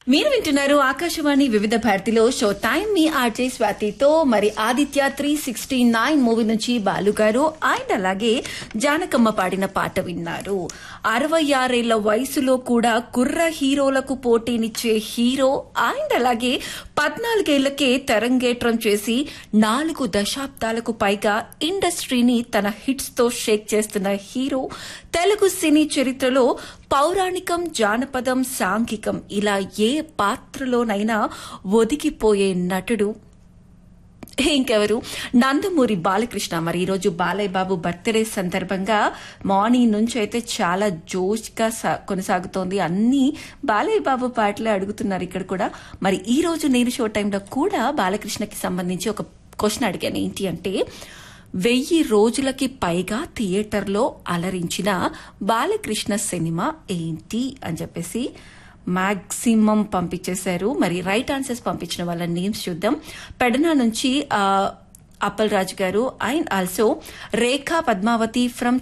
మీరు వింటున్నారు ఆకాశవాణి వివిధ భారతిలో షో టైం మీ ఆర్జే స్వాతితో మరి Aditya three sixty nine movie నుంచి బాలు గారు అండ్ అలాగే జానకమ్మ పాడిన పాట విన్నారు అరవై ఆరేళ్ల వయసులో కూడా కుర్ర హీరోలకు పోటీనిచ్చే హీరో అండ్ అలాగే పద్నాలుగేళ్లకే తెరంగేట్రం చేసి నాలుగు దశాబ్దాలకు పైగా ఇండస్ట్రీని తన హిట్స్ తో షేక్ చేస్తున్న హీరో తెలుగు సినీ చరిత్రలో పౌరాణికం జానపదం సాంఘికం ఇలా ఏ పాత్రలోనైనా ఒదిగిపోయే నటుడు ఇంకెవరు నందమూరి బాలకృష్ణ మరి ఈరోజు బాలయ్య బాబు బర్త్డే సందర్భంగా మార్నింగ్ నుంచి అయితే చాలా జోష్గా సా- కొనసాగుతోంది అన్ని బాలయ్య బాబు పాటలే అడుగుతున్నారు ఇక్కడ కూడా మరి ఈ రోజు నేను షో టైంలో కూడా బాలకృష్ణకి సంబంధించి ఒక క్వశ్చన్ అడిగాను ఏంటి అంటే వెయ్యి రోజులకి పైగా థియేటర్లో అలరించిన బాలకృష్ణ సినిమా ఏంటి అని చెప్పేసి మాక్సిమం పంపించేశారు మరి రైట్ ఆన్సర్స్ పంపించిన వాళ్ళ నేమ్స్ చూద్దాం పెడనా నుంచి ఆ, Appal Raju garu and also Rekha Padmavathi from